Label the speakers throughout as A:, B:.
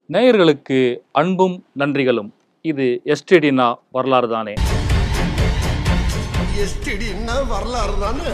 A: நேயர்களுக்கு அன்பும் நன்றிகளும் இது எஸ்டிடினா வரலாறு தானே
B: எஸ்டிடின்னா வரலாறு தானே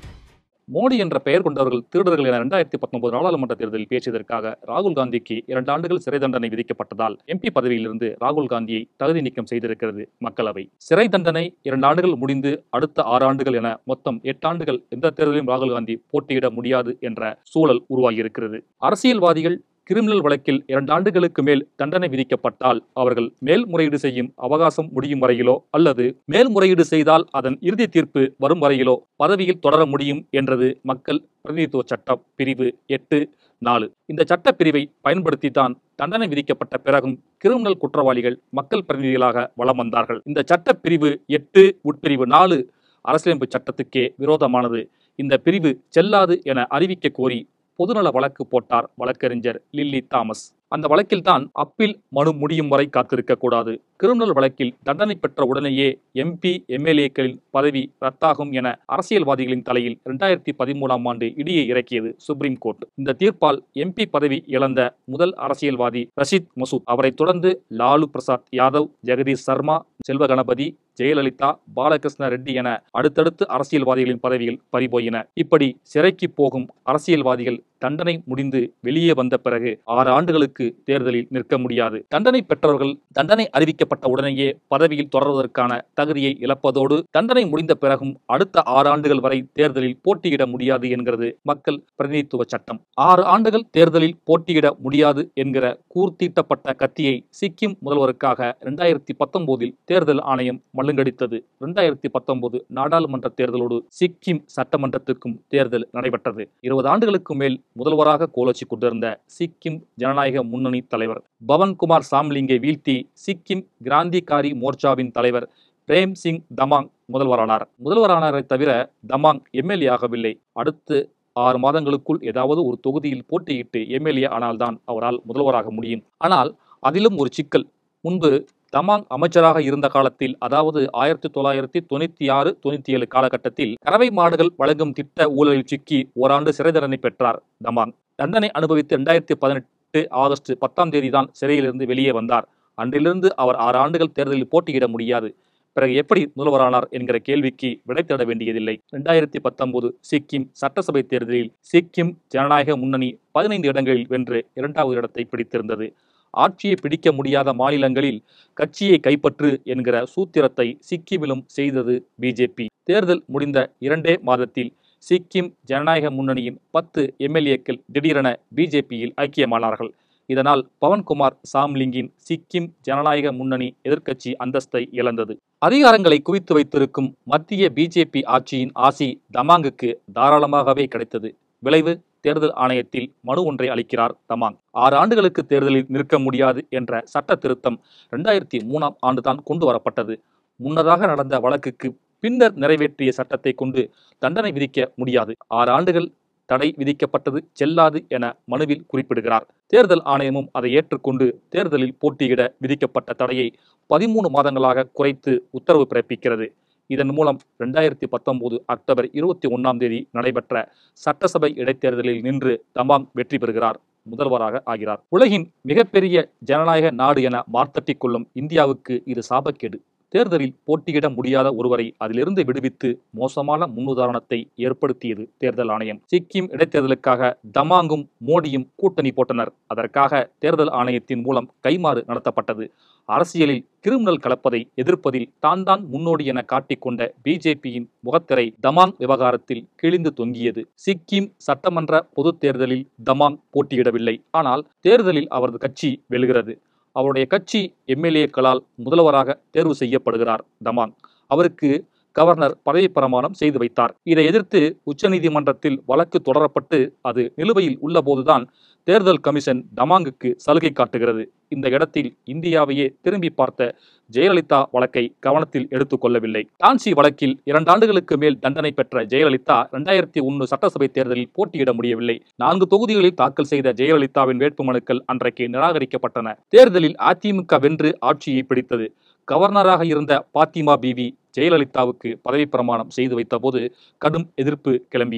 A: மோடி என்ற பெயர் கொண்டவர்கள் திருடர்கள் என இரண்டாயிரத்தி பத்தொன்பது நாடாளுமன்ற தேர்தலில் பேசியதற்காக ராகுல் காந்திக்கு இரண்டு ஆண்டுகள் சிறை தண்டனை விதிக்கப்பட்டதால் எம்பி பதவியிலிருந்து ராகுல் காந்தியை தகுதி நீக்கம் செய்திருக்கிறது மக்களவை சிறை தண்டனை இரண்டு ஆண்டுகள் முடிந்து அடுத்த ஆறு ஆண்டுகள் என மொத்தம் எட்டு ஆண்டுகள் எந்த தேர்தலிலும் ராகுல் காந்தி போட்டியிட முடியாது என்ற சூழல் உருவாகியிருக்கிறது அரசியல்வாதிகள் கிரிமினல் வழக்கில் இரண்டு ஆண்டுகளுக்கு மேல் தண்டனை விதிக்கப்பட்டால் அவர்கள் மேல்முறையீடு செய்யும் அவகாசம் முடியும் வரையிலோ அல்லது மேல்முறையீடு செய்தால் அதன் இறுதி தீர்ப்பு வரும் வரையிலோ பதவியில் தொடர முடியும் என்றது மக்கள் பிரதிநிதித்துவ சட்டம் பிரிவு எட்டு நாலு இந்த சட்டப்பிரிவை பயன்படுத்தித்தான் தண்டனை விதிக்கப்பட்ட பிறகும் கிரிமினல் குற்றவாளிகள் மக்கள் பிரதிநிதிகளாக வலம் வந்தார்கள் இந்த சட்டப்பிரிவு எட்டு உட்பிரிவு நாலு அரசியலமைப்பு சட்டத்துக்கே விரோதமானது இந்த பிரிவு செல்லாது என அறிவிக்க கோரி பொதுநல வழக்கு போட்டார் வழக்கறிஞர் லில்லி தாமஸ் அந்த வழக்கில் தான் அப்பீல் மனு முடியும் வரை காத்திருக்க கூடாது கிரிமினல் வழக்கில் தண்டனை பெற்ற உடனேயே எம்பி எம்எல்ஏக்களின் பதவி ரத்தாகும் என அரசியல்வாதிகளின் தலையில் இரண்டாயிரத்தி பதிமூணாம் ஆண்டு இடியை இறக்கியது சுப்ரீம் கோர்ட் இந்த தீர்ப்பால் எம்பி பதவி இழந்த முதல் அரசியல்வாதி ரஷீத் மசூத் அவரைத் தொடர்ந்து லாலு பிரசாத் யாதவ் ஜெகதீஷ் சர்மா செல்வ கணபதி ஜெயலலிதா பாலகிருஷ்ண ரெட்டி என அடுத்தடுத்து அரசியல்வாதிகளின் பதவிகள் பறிபோயின இப்படி சிறைக்கு போகும் அரசியல்வாதிகள் தண்டனை முடிந்து வெளியே வந்த பிறகு ஆறு ஆண்டுகளுக்கு தேர்தலில் நிற்க முடியாது தண்டனை பெற்றவர்கள் தண்டனை அறிவிக்கப்பட்ட உடனேயே பதவியில் தொடர்வதற்கான தகுதியை இழப்பதோடு தண்டனை முடிந்த பிறகும் அடுத்த ஆறு ஆண்டுகள் வரை தேர்தலில் போட்டியிட முடியாது என்கிறது மக்கள் பிரதிநிதித்துவ சட்டம் ஆறு ஆண்டுகள் தேர்தலில் போட்டியிட முடியாது என்கிற கூர்த்தீட்டப்பட்ட கத்தியை சிக்கிம் முதல்வருக்காக இரண்டாயிரத்தி பத்தொன்பதில் தேர்தல் ஆணையம் மழுங்கடித்தது இரண்டாயிரத்தி பத்தொன்பது நாடாளுமன்ற தேர்தலோடு சிக்கிம் சட்டமன்றத்திற்கும் தேர்தல் நடைபெற்றது இருபது ஆண்டுகளுக்கு மேல் முதல்வராக கோலோச்சி கொண்டிருந்த சிக்கிம் ஜனநாயக முன்னணி தலைவர் பவன்குமார் சாம்லிங்கை வீழ்த்தி சிக்கிம் கிராந்திகாரி மோர்ச்சாவின் தலைவர் பிரேம் சிங் தமாங் முதல்வரானார் முதல்வரானாரை தவிர தமாங் எம்எல்ஏ ஆகவில்லை அடுத்து ஆறு மாதங்களுக்குள் ஏதாவது ஒரு தொகுதியில் போட்டியிட்டு எம்எல்ஏ ஆனால்தான் அவரால் முதல்வராக முடியும் ஆனால் அதிலும் ஒரு சிக்கல் முன்பு தமாங் அமைச்சராக இருந்த காலத்தில் அதாவது ஆயிரத்தி தொள்ளாயிரத்தி தொண்ணூத்தி ஆறு தொண்ணூத்தி ஏழு காலகட்டத்தில் கறவை மாடுகள் வழங்கும் திட்ட ஊழலில் சிக்கி ஓராண்டு சிறை தண்டனை பெற்றார் தமாங் தண்டனை அனுபவித்து இரண்டாயிரத்தி பதினெட்டு ஆகஸ்ட் பத்தாம் தேதி தான் சிறையிலிருந்து வெளியே வந்தார் அன்றிலிருந்து அவர் ஆறு ஆண்டுகள் தேர்தலில் போட்டியிட முடியாது பிறகு எப்படி முதல்வரானார் என்கிற கேள்விக்கு விடை தேட வேண்டியதில்லை இரண்டாயிரத்தி பத்தொன்பது சிக்கிம் சட்டசபை தேர்தலில் சிக்கிம் ஜனநாயக முன்னணி பதினைந்து இடங்களில் வென்று இரண்டாவது இடத்தை பிடித்திருந்தது ஆட்சியை பிடிக்க முடியாத மாநிலங்களில் கட்சியை கைப்பற்று என்கிற சூத்திரத்தை சிக்கிமிலும் செய்தது பிஜேபி தேர்தல் முடிந்த இரண்டே மாதத்தில் சிக்கிம் ஜனநாயக முன்னணியின் பத்து எம்எல்ஏக்கள் திடீரென பிஜேபியில் ஐக்கியமானார்கள் இதனால் பவன்குமார் சாம்லிங்கின் சிக்கிம் ஜனநாயக முன்னணி எதிர்க்கட்சி அந்தஸ்தை இழந்தது அதிகாரங்களை குவித்து வைத்திருக்கும் மத்திய பிஜேபி ஆட்சியின் ஆசி தமாங்குக்கு தாராளமாகவே கிடைத்தது விளைவு தேர்தல் ஆணையத்தில் மனு ஒன்றை அளிக்கிறார் தமாங் ஆறு ஆண்டுகளுக்கு தேர்தலில் நிற்க முடியாது என்ற சட்ட திருத்தம் இரண்டாயிரத்தி மூணாம் ஆண்டுதான் கொண்டு வரப்பட்டது முன்னதாக நடந்த வழக்குக்கு பின்னர் நிறைவேற்றிய சட்டத்தை கொண்டு தண்டனை விதிக்க முடியாது ஆறு ஆண்டுகள் தடை விதிக்கப்பட்டது செல்லாது என மனுவில் குறிப்பிடுகிறார் தேர்தல் ஆணையமும் அதை ஏற்றுக்கொண்டு தேர்தலில் போட்டியிட விதிக்கப்பட்ட தடையை பதிமூணு மாதங்களாக குறைத்து உத்தரவு பிறப்பிக்கிறது இதன் மூலம் இரண்டாயிரத்தி பத்தொன்பது அக்டோபர் இருபத்தி ஒன்னாம் தேதி நடைபெற்ற சட்டசபை இடைத்தேர்தலில் நின்று தமாங் வெற்றி பெறுகிறார் முதல்வராக ஆகிறார் உலகின் மிகப்பெரிய ஜனநாயக நாடு என மார்த்தட்டிக் கொள்ளும் இந்தியாவுக்கு இது சாபக்கேடு தேர்தலில் போட்டியிட முடியாத ஒருவரை அதிலிருந்து விடுவித்து மோசமான முன்னுதாரணத்தை ஏற்படுத்தியது தேர்தல் ஆணையம் சிக்கிம் இடைத்தேர்தலுக்காக தமாங்கும் மோடியும் கூட்டணி போட்டனர் அதற்காக தேர்தல் ஆணையத்தின் மூலம் கைமாறு நடத்தப்பட்டது அரசியலில் கிரிமினல் கலப்பதை எதிர்ப்பதில் தான் தான் முன்னோடி என காட்டிக்கொண்ட பிஜேபியின் முகத்திரை தமாங் விவகாரத்தில் கிழிந்து தொங்கியது சிக்கிம் சட்டமன்ற பொதுத் தேர்தலில் தமாங் போட்டியிடவில்லை ஆனால் தேர்தலில் அவரது கட்சி வெல்கிறது அவருடைய கட்சி எம்எல்ஏக்களால் முதல்வராக தேர்வு செய்யப்படுகிறார் தமாங் அவருக்கு கவர்னர் பதவி பிரமாணம் செய்து வைத்தார் இதை எதிர்த்து உச்சநீதிமன்றத்தில் வழக்கு தொடரப்பட்டு அது நிலுவையில் உள்ளபோதுதான் தேர்தல் கமிஷன் தமாங்குக்கு சலுகை காட்டுகிறது இந்த இடத்தில் இந்தியாவையே திரும்பி பார்த்த ஜெயலலிதா வழக்கை கவனத்தில் எடுத்துக்கொள்ளவில்லை டான்சி வழக்கில் இரண்டு ஆண்டுகளுக்கு மேல் தண்டனை பெற்ற ஜெயலலிதா இரண்டாயிரத்தி ஒன்று சட்டசபை தேர்தலில் போட்டியிட முடியவில்லை நான்கு தொகுதிகளில் தாக்கல் செய்த ஜெயலலிதாவின் வேட்புமனுக்கள் அன்றைக்கு நிராகரிக்கப்பட்டன தேர்தலில் அதிமுக வென்று ஆட்சியை பிடித்தது கவர்னராக இருந்த பாத்திமா பிவி ஜெயலலிதாவுக்கு பதவி பிரமாணம் செய்து வைத்தபோது கடும் எதிர்ப்பு கிளம்பியது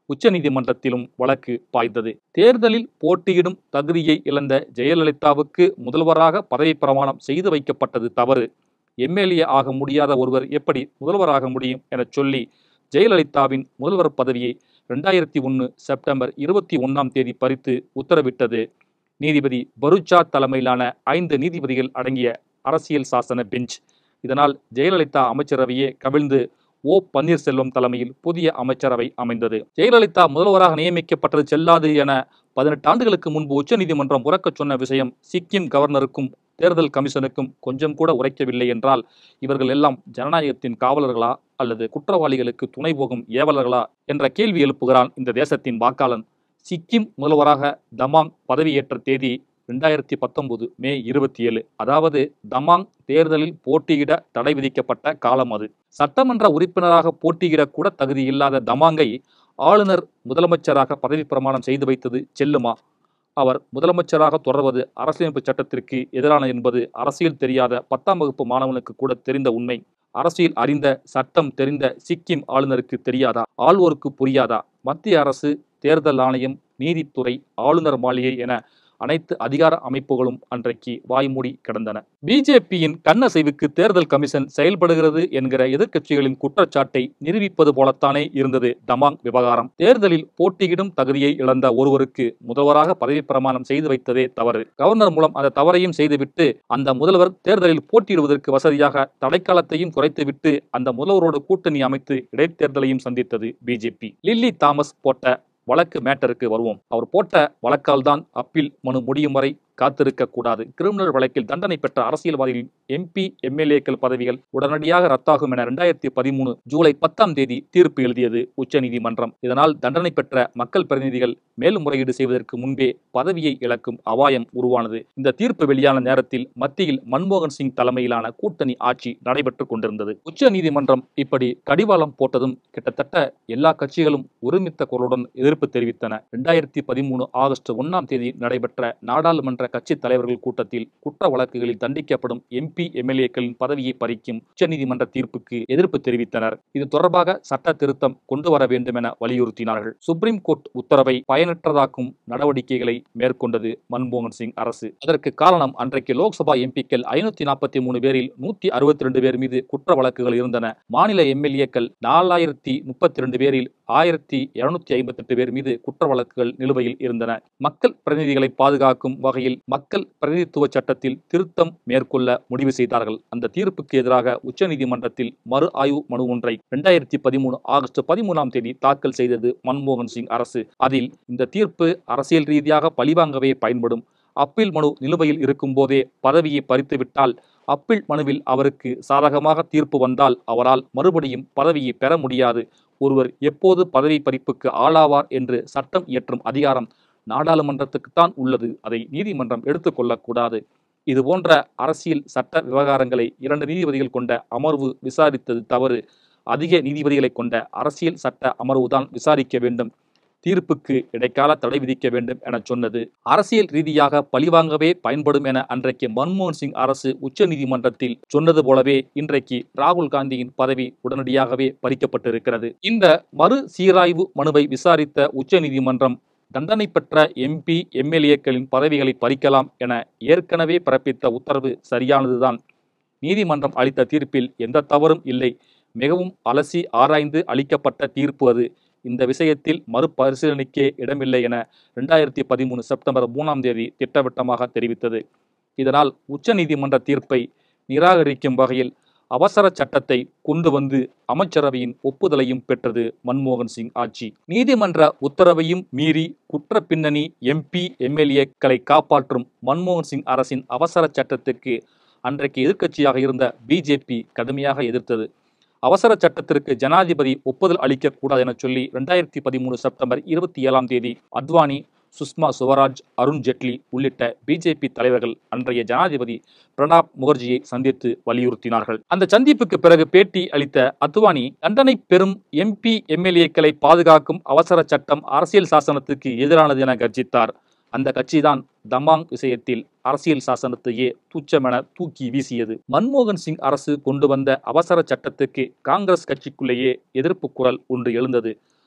A: உச்சநீதிமன்றத்திலும் வழக்கு பாய்ந்தது தேர்தலில் போட்டியிடும் தகுதியை இழந்த ஜெயலலிதாவுக்கு முதல்வராக பதவி பிரமாணம் செய்து வைக்கப்பட்டது தவறு எம்எல்ஏ ஆக முடியாத ஒருவர் எப்படி முதல்வராக முடியும் எனச் சொல்லி ஜெயலலிதாவின் முதல்வர் பதவியை ரெண்டாயிரத்தி ஒன்று செப்டம்பர் இருபத்தி ஒன்றாம் தேதி பறித்து உத்தரவிட்டது நீதிபதி பருச்சா தலைமையிலான ஐந்து நீதிபதிகள் அடங்கிய அரசியல் சாசன பெஞ்ச் இதனால் ஜெயலலிதா அமைச்சரவையே கவிழ்ந்து ஓ பன்னீர்செல்வம் தலைமையில் புதிய அமைச்சரவை அமைந்தது ஜெயலலிதா முதல்வராக நியமிக்கப்பட்டது செல்லாது என பதினெட்டு ஆண்டுகளுக்கு முன்பு உச்சநீதிமன்றம் உறக்கச் சொன்ன விஷயம் சிக்கிம் கவர்னருக்கும் தேர்தல் கமிஷனுக்கும் கொஞ்சம் கூட உரைக்கவில்லை என்றால் இவர்கள் எல்லாம் ஜனநாயகத்தின் காவலர்களா அல்லது குற்றவாளிகளுக்கு துணை போகும் ஏவலர்களா என்ற கேள்வி எழுப்புகிறான் இந்த தேசத்தின் வாக்காளன் சிக்கிம் முதல்வராக தமாங் பதவியேற்ற தேதி ரெண்டாயிரத்தி பத்தொன்பது மே இருபத்தி ஏழு அதாவது தமாங் தேர்தலில் போட்டியிட தடை விதிக்கப்பட்ட காலம் அது சட்டமன்ற உறுப்பினராக போட்டியிடக்கூட தகுதி இல்லாத தமாங்கை ஆளுநர் முதலமைச்சராக பதவி பிரமாணம் செய்து வைத்தது செல்லுமா அவர் முதலமைச்சராக தொடர்வது அரசியலமைப்பு சட்டத்திற்கு எதிரான என்பது அரசியல் தெரியாத பத்தாம் வகுப்பு மாணவனுக்கு கூட தெரிந்த உண்மை அரசியல் அறிந்த சட்டம் தெரிந்த சிக்கிம் ஆளுநருக்கு தெரியாதா ஆள்வோருக்கு புரியாதா மத்திய அரசு தேர்தல் ஆணையம் நீதித்துறை ஆளுநர் மாளிகை என அனைத்து அதிகார அமைப்புகளும் அன்றைக்கு வாய்மூடி கிடந்தன பிஜேபியின் கண்ணசைவுக்கு தேர்தல் கமிஷன் செயல்படுகிறது என்கிற எதிர்க்கட்சிகளின் குற்றச்சாட்டை நிரூபிப்பது போலத்தானே இருந்தது தமாங் விவகாரம் தேர்தலில் போட்டியிடும் தகுதியை இழந்த ஒருவருக்கு முதல்வராக பதவி பிரமாணம் செய்து வைத்ததே தவறு கவர்னர் மூலம் அந்த தவறையும் செய்துவிட்டு அந்த முதல்வர் தேர்தலில் போட்டியிடுவதற்கு வசதியாக தடைக்காலத்தையும் குறைத்துவிட்டு அந்த முதல்வரோடு கூட்டணி அமைத்து இடைத்தேர்தலையும் சந்தித்தது பிஜேபி லில்லி தாமஸ் போட்ட வழக்கு மேட்டருக்கு வருவோம் அவர் போட்ட வழக்கால் தான் அப்பீல் மனு முடியும் வரை காத்திருக்க கூடாது கிரிமினல் வழக்கில் தண்டனை பெற்ற அரசியல்வாதிகளின் எம்பி எம்எல்ஏக்கள் பதவிகள் உடனடியாக ரத்தாகும் என இரண்டாயிரத்தி பதிமூணு ஜூலை பத்தாம் தேதி தீர்ப்பு எழுதியது உச்சநீதிமன்றம் இதனால் தண்டனை பெற்ற மக்கள் பிரதிநிதிகள் மேல்முறையீடு செய்வதற்கு முன்பே பதவியை இழக்கும் அபாயம் உருவானது இந்த தீர்ப்பு வெளியான நேரத்தில் மத்தியில் மன்மோகன் சிங் தலைமையிலான கூட்டணி ஆட்சி நடைபெற்றுக் கொண்டிருந்தது உச்சநீதிமன்றம் இப்படி கடிவாளம் போட்டதும் கிட்டத்தட்ட எல்லா கட்சிகளும் ஒருமித்த குரலுடன் எதிர்ப்பு தெரிவித்தன இரண்டாயிரத்தி பதிமூணு ஆகஸ்ட் ஒன்னாம் தேதி நடைபெற்ற நாடாளுமன்ற கட்சி தலைவர்கள் கூட்டத்தில் குற்ற வழக்குகளில் தண்டிக்கப்படும் எம்பி எம்எல்ஏக்களின் பதவியை பறிக்கும் உச்சநீதிமன்ற தீர்ப்புக்கு எதிர்ப்பு தெரிவித்தனர் இது தொடர்பாக சட்ட திருத்தம் கொண்டு வர வேண்டும் என வலியுறுத்தினார்கள் சுப்ரீம் கோர்ட் உத்தரவை பயனற்றதாக்கும் நடவடிக்கைகளை மேற்கொண்டது மன்மோகன் சிங் அரசு அதற்கு காரணம் அன்றைக்கு லோக்சபா எம்பிக்கள் ஐநூத்தி நாற்பத்தி மூணு பேரில் நூத்தி அறுபத்தி ரெண்டு பேர் மீது குற்ற வழக்குகள் இருந்தன மாநில எம்எல்ஏக்கள் நாலாயிரத்தி முப்பத்தி ரெண்டு பேரில் ஆயிரத்தி இருநூத்தி ஐம்பத்தி எட்டு பேர் மீது குற்ற வழக்குகள் நிலுவையில் இருந்தன மக்கள் பிரதிநிதிகளை பாதுகாக்கும் வகையில் மக்கள் பிரதிநிதித்துவ சட்டத்தில் திருத்தம் மேற்கொள்ள முடிவு செய்தார்கள் அந்த தீர்ப்புக்கு எதிராக உச்சநீதிமன்றத்தில் மறு ஆய்வு மனு ஒன்றை இரண்டாயிரத்தி பதிமூணு ஆகஸ்ட் பதிமூணாம் தேதி தாக்கல் செய்தது மன்மோகன் சிங் அரசு அதில் இந்த தீர்ப்பு அரசியல் ரீதியாக பழிவாங்கவே பயன்படும் அப்பீல் மனு நிலுவையில் இருக்கும் போதே பதவியை பறித்துவிட்டால் அப்பீல் மனுவில் அவருக்கு சாதகமாக தீர்ப்பு வந்தால் அவரால் மறுபடியும் பதவியை பெற முடியாது ஒருவர் எப்போது பதவி பறிப்புக்கு ஆளாவார் என்று சட்டம் இயற்றும் அதிகாரம் நாடாளுமன்றத்துக்குத்தான் உள்ளது அதை நீதிமன்றம் எடுத்துக்கொள்ளக்கூடாது இது போன்ற அரசியல் சட்ட விவகாரங்களை இரண்டு நீதிபதிகள் கொண்ட அமர்வு விசாரித்தது தவறு அதிக நீதிபதிகளை கொண்ட அரசியல் சட்ட அமர்வுதான் விசாரிக்க வேண்டும் தீர்ப்புக்கு இடைக்கால தடை விதிக்க வேண்டும் என சொன்னது அரசியல் ரீதியாக பழிவாங்கவே பயன்படும் என அன்றைக்கு மன்மோகன் சிங் அரசு உச்சநீதிமன்றத்தில் சொன்னது போலவே இன்றைக்கு ராகுல் காந்தியின் பதவி உடனடியாகவே பறிக்கப்பட்டிருக்கிறது இந்த மறு சீராய்வு மனுவை விசாரித்த உச்சநீதிமன்றம் தண்டனை பெற்ற எம்பி எம்எல்ஏக்களின் பதவிகளை பறிக்கலாம் என ஏற்கனவே பிறப்பித்த உத்தரவு சரியானதுதான் நீதிமன்றம் அளித்த தீர்ப்பில் எந்த தவறும் இல்லை மிகவும் அலசி ஆராய்ந்து அளிக்கப்பட்ட தீர்ப்பு அது இந்த விஷயத்தில் மறுபரிசீலனைக்கே இடமில்லை என இரண்டாயிரத்தி பதிமூணு செப்டம்பர் மூணாம் தேதி திட்டவட்டமாக தெரிவித்தது இதனால் உச்சநீதிமன்ற தீர்ப்பை நிராகரிக்கும் வகையில் அவசர சட்டத்தை கொண்டு வந்து அமைச்சரவையின் ஒப்புதலையும் பெற்றது மன்மோகன் சிங் ஆட்சி நீதிமன்ற உத்தரவையும் மீறி குற்ற பின்னணி எம்பி எம்எல்ஏக்களை காப்பாற்றும் மன்மோகன் சிங் அரசின் அவசர சட்டத்துக்கு அன்றைக்கு எதிர்க்கட்சியாக இருந்த பிஜேபி கடுமையாக எதிர்த்தது அவசர சட்டத்திற்கு ஜனாதிபதி ஒப்புதல் அளிக்கக்கூடாது என சொல்லி இரண்டாயிரத்தி பதிமூணு செப்டம்பர் இருபத்தி ஏழாம் தேதி அத்வானி சுஷ்மா சுவராஜ் அருண் ஜெட்லி உள்ளிட்ட பிஜேபி தலைவர்கள் அன்றைய ஜனாதிபதி பிரணாப் முகர்ஜியை சந்தித்து வலியுறுத்தினார்கள் அந்த சந்திப்புக்கு பிறகு பேட்டி அளித்த அத்வானி தண்டனை பெறும் எம்பி எம்எல்ஏக்களை பாதுகாக்கும் அவசர சட்டம் அரசியல் சாசனத்துக்கு எதிரானது என கர்ஜித்தார் அந்த கட்சிதான் தமாங் விஷயத்தில் அரசியல் சாசனத்தையே துச்சமென தூக்கி வீசியது மன்மோகன் சிங் அரசு கொண்டு வந்த அவசர சட்டத்துக்கு காங்கிரஸ் கட்சிக்குள்ளேயே எதிர்ப்பு குரல் ஒன்று எழுந்தது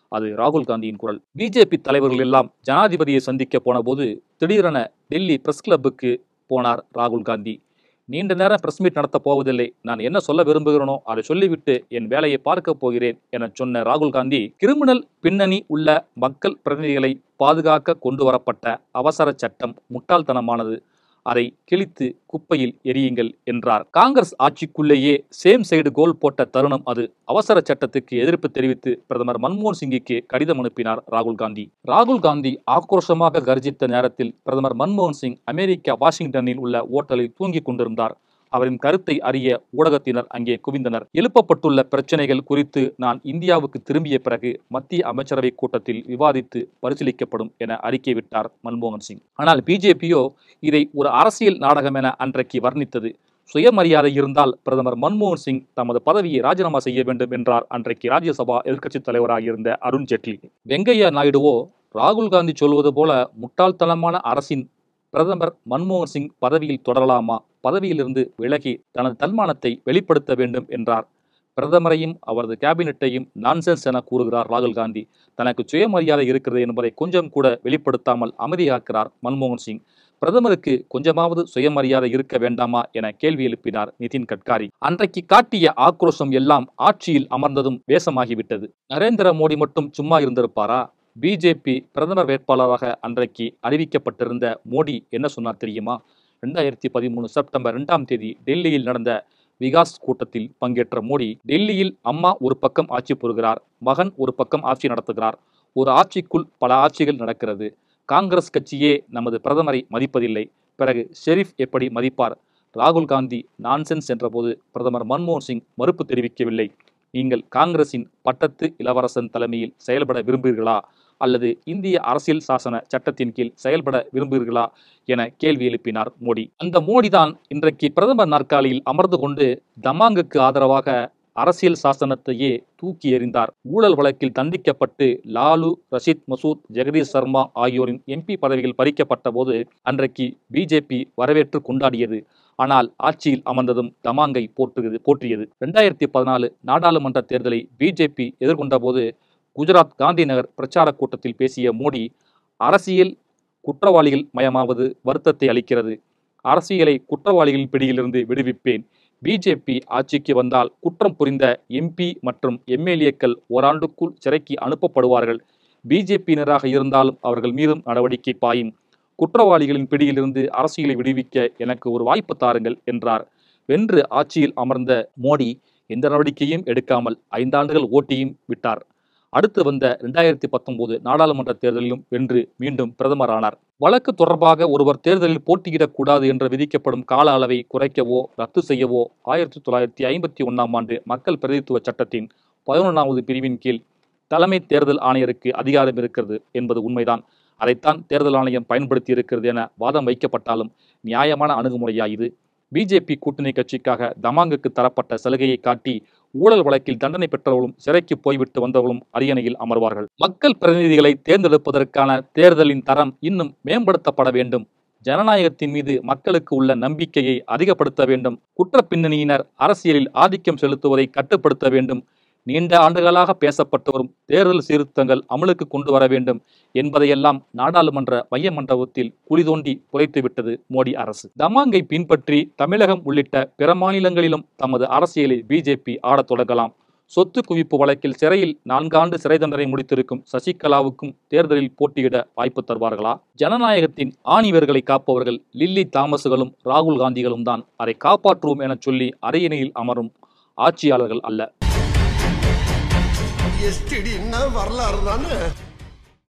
A: அது ராகுல் காந்தியின் குரல் பிஜேபி தலைவர்கள் எல்லாம் ஜனாதிபதியை சந்திக்க போன போது திடீரென டெல்லி பிரஸ் கிளப்புக்கு போனார் ராகுல் காந்தி நீண்ட நேரம் பிரஸ் மீட் நடத்த போவதில்லை நான் என்ன சொல்ல விரும்புகிறேனோ அதை சொல்லிவிட்டு என் வேலையை பார்க்க போகிறேன் என சொன்ன ராகுல் காந்தி கிரிமினல் பின்னணி உள்ள மக்கள் பிரதிநிதிகளை பாதுகாக்க கொண்டு வரப்பட்ட அவசர சட்டம் முட்டாள்தனமானது அதை கிழித்து குப்பையில் எரியுங்கள் என்றார் காங்கிரஸ் ஆட்சிக்குள்ளேயே சேம் சைடு கோல் போட்ட தருணம் அது அவசர சட்டத்துக்கு எதிர்ப்பு தெரிவித்து பிரதமர் மன்மோகன் சிங்கிற்கு கடிதம் அனுப்பினார் ராகுல் காந்தி ராகுல் காந்தி ஆக்ரோஷமாக கர்ஜித்த நேரத்தில் பிரதமர் மன்மோகன் சிங் அமெரிக்கா வாஷிங்டனில் உள்ள ஓட்டலில் தூங்கிக் கொண்டிருந்தார் அவரின் கருத்தை அறிய ஊடகத்தினர் அங்கே குவிந்தனர் எழுப்பப்பட்டுள்ள பிரச்சனைகள் குறித்து நான் இந்தியாவுக்கு திரும்பிய பிறகு மத்திய அமைச்சரவை கூட்டத்தில் விவாதித்து பரிசீலிக்கப்படும் என அறிக்கை விட்டார் மன்மோகன் சிங் ஆனால் பிஜேபியோ இதை ஒரு அரசியல் நாடகம் என அன்றைக்கு வர்ணித்தது சுயமரியாதை இருந்தால் பிரதமர் மன்மோகன் சிங் தமது பதவியை ராஜினாமா செய்ய வேண்டும் என்றார் அன்றைக்கு ராஜ்யசபா எதிர்க்கட்சித் தலைவராக இருந்த அருண் ஜேட்லி வெங்கையா நாயுடுவோ ராகுல் காந்தி சொல்வது போல முட்டாள்தனமான அரசின் பிரதமர் மன்மோகன் சிங் பதவியில் தொடரலாமா பதவியிலிருந்து விலகி தனது தன்மானத்தை வெளிப்படுத்த வேண்டும் என்றார் பிரதமரையும் அவரது கேபினெட்டையும் நான்சென்ஸ் என கூறுகிறார் ராகுல் காந்தி தனக்கு சுயமரியாதை இருக்கிறது என்பதை கொஞ்சம் கூட வெளிப்படுத்தாமல் அமைதியாக்கிறார் மன்மோகன் சிங் பிரதமருக்கு கொஞ்சமாவது சுயமரியாதை இருக்க வேண்டாமா என கேள்வி எழுப்பினார் நிதின் கட்காரி அன்றைக்கு காட்டிய ஆக்ரோஷம் எல்லாம் ஆட்சியில் அமர்ந்ததும் வேஷமாகிவிட்டது நரேந்திர மோடி மட்டும் சும்மா இருந்திருப்பாரா பிஜேபி பிரதமர் வேட்பாளராக அன்றைக்கு அறிவிக்கப்பட்டிருந்த மோடி என்ன சொன்னார் தெரியுமா ரெண்டாயிரத்தி பதிமூணு செப்டம்பர் இரண்டாம் தேதி டெல்லியில் நடந்த விகாஸ் கூட்டத்தில் பங்கேற்ற மோடி டெல்லியில் அம்மா ஒரு பக்கம் ஆட்சி புரிகிறார் மகன் ஒரு பக்கம் ஆட்சி நடத்துகிறார் ஒரு ஆட்சிக்குள் பல ஆட்சிகள் நடக்கிறது காங்கிரஸ் கட்சியே நமது பிரதமரை மதிப்பதில்லை பிறகு ஷெரீப் எப்படி மதிப்பார் ராகுல் காந்தி நான்சென்ஸ் என்றபோது பிரதமர் மன்மோகன் சிங் மறுப்பு தெரிவிக்கவில்லை நீங்கள் காங்கிரசின் பட்டத்து இளவரசன் தலைமையில் செயல்பட விரும்புகிறீர்களா அல்லது இந்திய அரசியல் சாசன சட்டத்தின் கீழ் செயல்பட விரும்புகிறீர்களா என கேள்வி எழுப்பினார் மோடி அந்த மோடிதான் இன்றைக்கு பிரதமர் நாற்காலியில் அமர்ந்து கொண்டு தமாங்குக்கு ஆதரவாக அரசியல் சாசனத்தையே தூக்கி எறிந்தார் ஊழல் வழக்கில் தண்டிக்கப்பட்டு லாலு ரஷித் மசூத் ஜெகதீஷ் சர்மா ஆகியோரின் எம்பி பதவிகள் பறிக்கப்பட்ட போது அன்றைக்கு பிஜேபி வரவேற்று கொண்டாடியது ஆனால் ஆட்சியில் அமர்ந்ததும் தமாங்கை போற்றுகிறது போற்றியது ரெண்டாயிரத்தி பதினாலு நாடாளுமன்ற தேர்தலை பிஜேபி எதிர்கொண்ட போது குஜராத் காந்தி நகர் பிரச்சார கூட்டத்தில் பேசிய மோடி அரசியல் குற்றவாளிகள் மயமாவது வருத்தத்தை அளிக்கிறது அரசியலை குற்றவாளிகளின் பிடியிலிருந்து விடுவிப்பேன் பிஜேபி ஆட்சிக்கு வந்தால் குற்றம் புரிந்த எம்பி மற்றும் எம்எல்ஏக்கள் ஓராண்டுக்குள் சிறைக்கு அனுப்பப்படுவார்கள் பிஜேபியினராக இருந்தாலும் அவர்கள் மீதும் நடவடிக்கை பாயும் குற்றவாளிகளின் பிடியிலிருந்து அரசியலை விடுவிக்க எனக்கு ஒரு வாய்ப்பு தாருங்கள் என்றார் வென்று ஆட்சியில் அமர்ந்த மோடி எந்த நடவடிக்கையும் எடுக்காமல் ஐந்தாண்டுகள் ஓட்டியும் விட்டார் அடுத்து வந்த இரண்டாயிரத்தி பத்தொன்பது நாடாளுமன்ற தேர்தலிலும் வென்று மீண்டும் பிரதமரானார் வழக்கு தொடர்பாக ஒருவர் தேர்தலில் போட்டியிடக்கூடாது என்று விதிக்கப்படும் கால அளவை குறைக்கவோ ரத்து செய்யவோ ஆயிரத்தி தொள்ளாயிரத்தி ஐம்பத்தி ஒன்றாம் ஆண்டு மக்கள் பிரதித்துவ சட்டத்தின் பதினொன்றாவது பிரிவின் கீழ் தலைமை தேர்தல் ஆணையருக்கு அதிகாரம் இருக்கிறது என்பது உண்மைதான் அதைத்தான் தேர்தல் ஆணையம் பயன்படுத்தி இருக்கிறது என வாதம் வைக்கப்பட்டாலும் நியாயமான அணுகுமுறையா இது பிஜேபி கூட்டணி கட்சிக்காக தமாங்குக்கு தரப்பட்ட சலுகையை காட்டி ஊழல் வழக்கில் தண்டனை பெற்றவர்களும் சிறைக்கு போய்விட்டு வந்தவர்களும் அரியணையில் அமர்வார்கள் மக்கள் பிரதிநிதிகளை தேர்ந்தெடுப்பதற்கான தேர்தலின் தரம் இன்னும் மேம்படுத்தப்பட வேண்டும் ஜனநாயகத்தின் மீது மக்களுக்கு உள்ள நம்பிக்கையை அதிகப்படுத்த வேண்டும் குற்ற பின்னணியினர் அரசியலில் ஆதிக்கம் செலுத்துவதை கட்டுப்படுத்த வேண்டும் நீண்ட ஆண்டுகளாக பேசப்பட்டு வரும் தேர்தல் சீர்திருத்தங்கள் அமலுக்கு கொண்டு வர வேண்டும் என்பதையெல்லாம் நாடாளுமன்ற மைய மண்டபத்தில் குழி தோண்டி புதைத்துவிட்டது மோடி அரசு தமாங்கை பின்பற்றி தமிழகம் உள்ளிட்ட பிற மாநிலங்களிலும் தமது அரசியலை பிஜேபி ஆடத் தொடங்கலாம் சொத்து குவிப்பு வழக்கில் சிறையில் நான்காண்டு சிறை தண்டனை முடித்திருக்கும் சசிகலாவுக்கும் தேர்தலில் போட்டியிட வாய்ப்பு தருவார்களா ஜனநாயகத்தின் ஆணிவர்களை காப்பவர்கள் லில்லி தாமஸுகளும் ராகுல் காந்திகளும் தான் அதை காப்பாற்றுவோம் என சொல்லி அரியணையில் அமரும் ஆட்சியாளர்கள் அல்ல
B: எஸ்டிடின்னா வரலாறு தானே